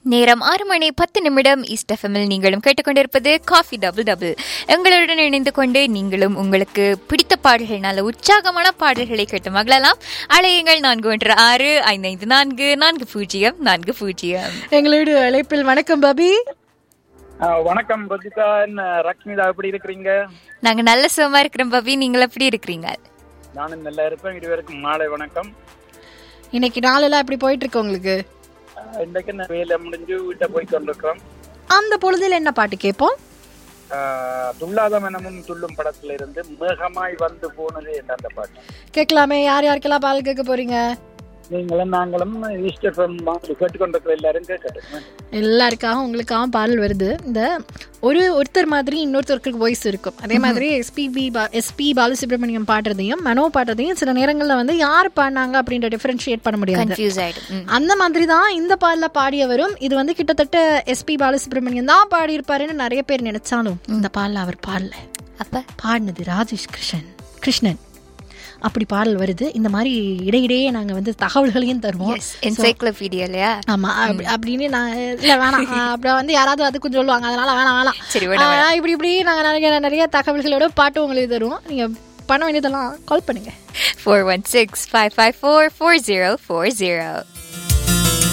நேரம் ஆறு மணி பத்து நிமிடம் ஈஸ்ட் எஃப்எம்மில் நீங்களும் கேட்டுக்கொண்டிருப்பது காஃபி டபுள் டபுள் எங்களுடன் இணைந்து கொண்டு நீங்களும் உங்களுக்கு பிடித்த பாடல்கள் நல்ல உற்சாகமான பாடல்களை கேட்டு மகிழலாம் அலையுங்கள் நான்கு ஒன்று ஆறு ஐந்து ஐந்து நான்கு நான்கு பூஜ்ஜியம் நான்கு பூஜ்ஜியம் எங்களோட அழைப்பில் வணக்கம் பாபி ஆ, வணக்கம் ரஜிதா என்ன ரக்ஷ்மிதா எப்படி இருக்கிறீங்க நாங்க நல்ல சுகமா இருக்கிறோம் பவி நீங்கள் எப்படி இருக்கிறீங்க நானும் நல்லா இருப்பேன் இருவருக்கும் மாலை வணக்கம் இன்னைக்கு நாளெல்லாம் எப்படி போயிட்டு இருக்கு உங்களுக்கு ஆ, இன்றைக்கு என்ன வேலை முடிஞ்சு வீட்டை போய் கொண்டிருக்கிறோம் அந்த பொழுதில் என்ன பாட்டு கேட்போம் ஆ, துள்ளாத மனமும் துள்ளும் படத்துல இருந்து மேகமாய் வந்து போனது என்ற அந்த பாட்டு கேட்கலாமே யார் யாருக்கெல்லாம் பால் கேட்க போறீங்க நீங்களும் நாங்களும் ஈஸ்டர் கேட்டுக்கொண்டிருக்கிற எல்லாரும் கேட்கட்டும் எல்லாருக்காகவும் உங்களுக்காகவும் பாடல் வருது இந்த ஒரு ஒருத்தர் மாதிரி இன்னொருத்தருக்கு வாய்ஸ் இருக்கும் அதே மாதிரி எஸ்பிபி எஸ்பி பாலசுப்ரமணியம் பாடுறதையும் மனோ பாடுறதையும் சில நேரங்களில் வந்து யார் பாடினாங்க அப்படின்ற டிஃபரன்ஷியேட் பண்ண முடியாது கன்ஃபியூஸ் ஆயிடும் ம். அந்த மாதிரி தான் இந்த பாடல பாடியவரும் இது வந்து கிட்டத்தட்ட எஸ்பி பாலசுப்ரமணியம் தான் பாடியிருப்பாருன்னு நிறைய பேர் நினைச்சாலும் இந்த பாடல அவர் பாடல அப்ப பாடினது ராஜேஷ் கிருஷ்ணன் கிருஷ்ணன் அப்படி பாடல் வருது இந்த மாதிரி இடையிடையே நாங்க வந்து தகவல்களையும் தருவோம் என்சைக்ளோபீடியா இல்லையா ஆமா அப்படி- அப்படின்னு நான் இல்ல வேணாம் ஆ, அப்படி வந்து யாராவது அதுக்கும் சொல்லுவாங்க அதனால வேணாம் வேணாம் சரி, ஆ, விட இப்படி இப்படி நாங்க நிறைய நிறைய தகவல்களோட பாட்டு உங்களுக்கு தருவோம் நீங்க பண்ண வேண்டியதெல்லாம் கால் பண்ணுங்க four one six five five four four zero four zero